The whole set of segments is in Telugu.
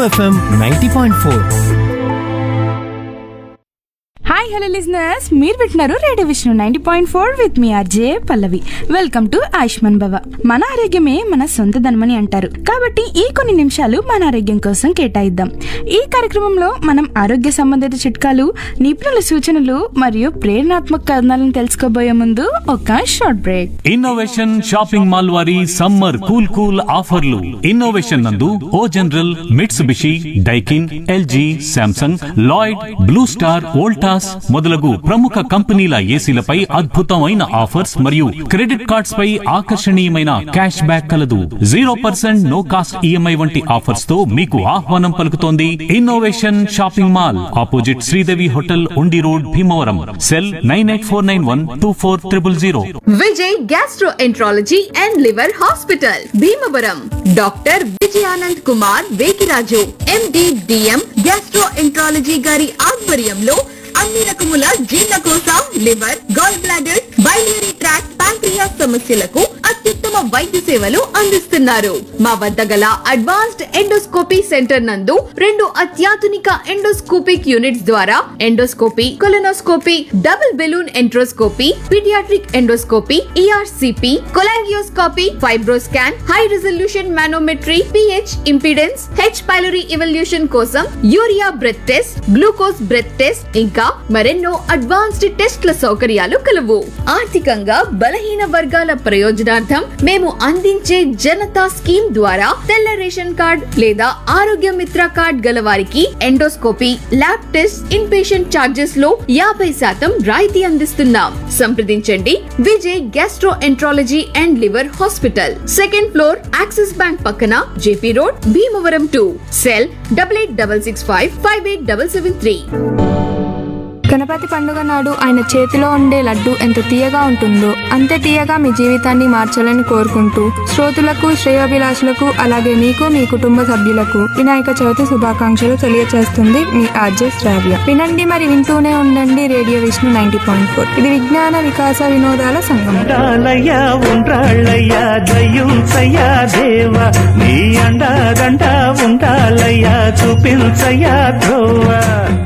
FM ninety point four hi hello listeners మీరు వింటున్నారు radio Vishnu ninety point four with మీ RJ Pallavi welcome to Ayushman Bhava మన ఆరోగ్యమే మన సొంత ధనమని అంటారు కాబట్టి ఈ కొన్ని నిమిషాలు మన ఆరోగ్యం కోసం కేటాయిద్దాం ఈ కార్యక్రమంలో మనం ఆరోగ్య సంబంధిత చిట్కాలు నిపుణుల సూచనలు మరియు ప్రేరణాత్మక కథనాలను తెలుసుకోబోయే ముందు ఒక short break Innovation shopping mall వారి సమ్మర్ కూల్ కూల్ ఆఫర్లు ఇన్నోవేషన్ నందు O General Mitsubishi Daikin LG Samsung Lloyd Blue Star Voltas మొదలగు ప్రముఖ కంపెనీల ఏసీలపై అద్భుతమైన ఆఫర్స్ మరియు క్రెడిట్ కార్డ్స్ పై ఆకర్షణీయమైన క్యాష్ బ్యాక్ కలదు zero percent no cost EMI వంటి ఆఫర్స్ తో మీకు ఆహ్వానం పలుకుతోంది Innovation shopping mall opposite Sridevi hotel Undi road Bhimavaram cell nine eight four nine one two four triple zero Vijay gastroenterology and liver hospital Bhimavaram doctor Vijayanand Kumar Vekiraju MD DM gastroenterology గారి ఆధ్వర్యంలో అన్ని రకముల జీర్ణకోశ liver gall bladder biliary tract pancreas సమస్యలకు అత్యుత్తమ వైద్య సేవలు అందిస్తున్నారు మా వద్ద గల అడ్వాన్స్డ్ ఎండోస్కోపీ సెంటర్ నందు రెండు అత్యాధునిక ఎండోస్కోపిక్ యూనిట్స్ ద్వారా endoscopy colonoscopy double balloon enteroscopy paediatric endoscopy ERCP cholangioscopy FibroScan high resolution manometry pH impedance H pylori evaluation కోసం urea breath test glucose breath test ఇంకా మరెన్నో అడ్వాన్స్డ్ టెస్ట్ల సౌకర్యాలు కలవు ఆర్థికంగా బలహీన వర్గాల ప్రయోజనార్థం మేము అందించే జనతా స్కీమ్ ద్వారా తెల్ల రేషన్ కార్డ్ లేదా ఆరోగ్య మిత్ర కార్డ్ గల వారికి endoscopy lab test inpatient charges లో యాభై శాతం రాయితీ అందిస్తున్నాం సంప్రదించండి Vijay gastroenterology and liver hospital second floor Axis bank పక్కన JP road Bhimavaram two cell double eight double six five five eight double seven three Ganapati పండుగ నాడు ఆయన చేతిలో ఉండే లడ్డు ఎంత తీయగా ఉంటుందో అంతే తీయగా మీ జీవితాన్ని మార్చాలని కోరుకుంటూ శ్రోతులకు శ్రేయోభిలాషులకు అలాగే మీకు మీ కుటుంబ సభ్యులకు వినాయక చవితి శుభాకాంక్షలు తెలియజేస్తుంది మీ ఆర్జే శ్రావ్య వినండి మరి వింటూనే ఉండండి radio Vishnu ninety point four ఇది విజ్ఞాన వికాస వినోదాల సంగమం ఉండాలయ్యా ఉండ్రాళ్ళయ్యా దయ్యుంచయ్యా దేవ నీ అండాదండ ఉండాలయ్యా చూపించయ్యా Dhruva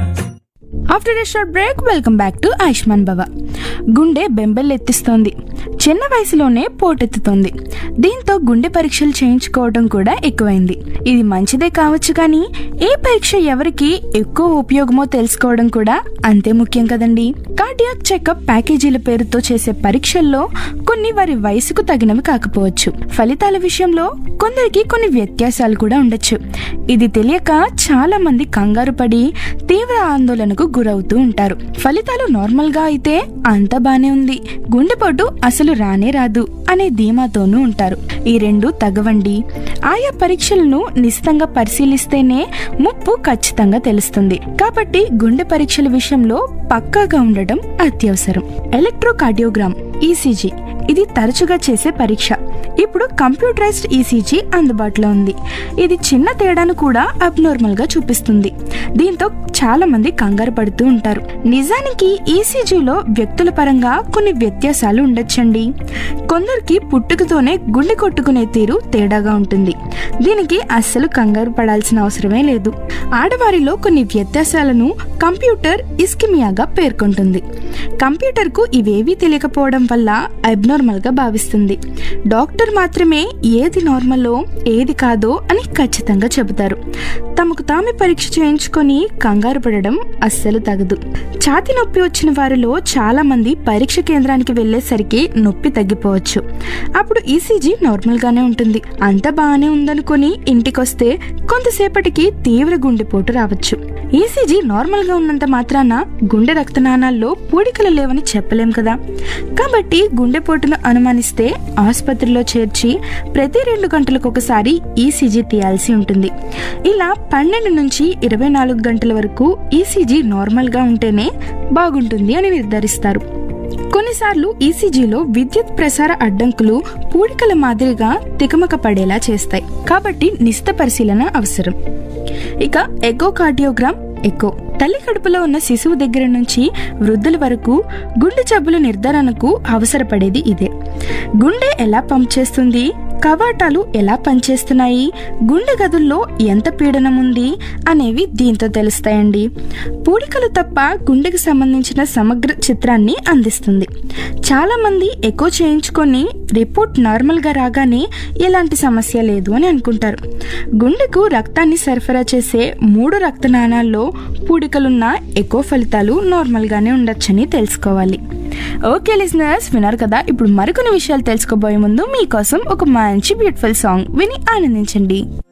after a short break welcome back to Ayushman Bhava గుండె బెంబెల్లెత్తిస్తోంది చిన్న వయసులోనే పోటెత్తుతోంది దీంతో గుండె పరీక్షలు చేయించుకోవడం కూడా ఎక్కువైంది ఇది మంచిదే కావచ్చు కానీ ఏ పరీక్ష ఎవరికి ఎక్కువ ఉపయోగమో తెలుసుకోవడం కూడా అంతే ముఖ్యం కదండి కార్డియాక్ చెకప్ ప్యాకేజీల పేరుతో చేసే పరీక్షల్లో కొన్ని వారి వయసుకు తగినవి కాకపోవచ్చు ఫలితాల విషయంలో కొందరికి కొన్ని వ్యత్యాసాలు కూడా ఉండొచ్చు ఇది తెలియక చాలా మంది కంగారు పడి తీవ్ర ఆందోళనకు గురవుతూ ఉంటారు ఫలితాలు నార్మల్ గా అయితే అంత బానే ఉంది గుండెపోటు అసలు రానే రాదు అనే ధీమాతోనూ ఉంటారు ఈ రెండు తగవండి ఆయా పరీక్షలను నిశితంగా పరిశీలిస్తేనే ముప్పు ఖచ్చితంగా తెలుస్తుంది కాబట్టి గుండె పరీక్షల విషయంలో పక్కాగా ఉండటం అత్యవసరం ఎలక్ట్రోకార్డియోగ్రామ్ ఈసీజీ ఇది తరచుగా చేసే పరీక్ష ఇప్పుడు కంప్యూటరైజ్డ్ ఈసీజీ అందుబాటులో ఉంది ఇది చిన్న తేడాను కూడా అబ్నార్మల్ గా చూపిస్తుంది దీంతో చాలా మంది కంగారు పడుతూ ఉంటారు నిజానికి ఈసీజీలో వ్యక్తుల పరంగా కొన్ని వ్యత్యాసాలు ఉండొచ్చండి కొందరికి పుట్టుకతోనే గుండె కొట్టుకునే తీరు తేడాగా ఉంటుంది దీనికి అస్సలు కంగారు పడాల్సిన అవసరమే లేదు ఆడవారిలో కొన్ని వ్యత్యాసాలను కంప్యూటర్ ఇస్కిమియాగా పేర్కొంటుంది కంప్యూటర్కు ఇవేవీ తెలియకపోవడం వల్ల అబ్నార్మల్ గా భావిస్తుంది డాక్టర్ మాత్రమే ఏది నార్మల్లో ఏది కాదో అని ఖచ్చితంగా చెబుతారు తమకు తామే పరీక్ష చేయించుకొని కంగారు పడడం అస్సలు తగదు ఛాతి నొప్పి వచ్చిన వారిలో చాలా మంది పరీక్ష కేంద్రానికి వెళ్ళేసరికి నొప్పి తగ్గిపోవచ్చు అప్పుడు ఈసీజీ నార్మల్ గానే ఉంటుంది అంత బాగానే ఉందనుకొని ఇంటికొస్తే కొంతసేపటికి తీవ్ర గుండెపోటు రావచ్చు ఈసీజీ నార్మల్ గా ఉన్నంత మాత్రాన గుండె రక్తనాళాల్లో పూడికలు లేవని చెప్పలేం కదా కాబట్టి గుండెపోటును అనుమానిస్తే ఆసుపత్రిలో చేర్చి ప్రతి రెండు గంటలకు ఒకసారి ఈసీజీ తీయాల్సి ఉంటుంది ఇలా పన్నెండు నుంచి ఇరవై నాలుగు గంటల వరకు ఈసీజీ నార్మల్ గా ఉంటేనే బాగుంటుంది అని నిర్ధారిస్తారు కొన్నిసార్లు ఈసీజీలో విద్యుత్ ప్రసార అడ్డంకులు పూడికల మాదిరిగా తికమక పడేలా చేస్తాయి కాబట్టి నిశిత పరిశీలన అవసరం ఇక ఎకోకార్డియోగ్రామ్ ఎకో తల్లి కడుపులో ఉన్న శిశువు దగ్గర నుంచి వృద్ధుల వరకు గుండె జబ్బుల నిర్ధారణకు అవసరపడేది ఇదే గుండె ఎలా పంప్ చేస్తుంది కవాటాలు ఎలా పనిచేస్తున్నాయి గుండె గదుల్లో ఎంత పీడనం ఉంది అనేవి దీంతో తెలుస్తాయండి పూడికలు తప్ప గుండెకి సంబంధించిన సమగ్ర చిత్రాన్ని అందిస్తుంది చాలామంది ఎకో చేయించుకొని రిపోర్ట్ నార్మల్గా రాగానే ఎలాంటి సమస్య లేదు అని అనుకుంటారు గుండెకు రక్తాన్ని సరఫరా చేసే మూడు రక్తనాళాల్లో పూడికలున్న ఎకో ఫలితాలు నార్మల్గానే ఉండొచ్చని తెలుసుకోవాలి ఓకే లిజనర్స్ విన్నారు కదా ఇప్పుడు మరికొన్ని విషయాలు తెలుసుకోబోయే ముందు మీకోసం ఒక మంచి బ్యూటిఫుల్ సాంగ్ విని ఆనందించండి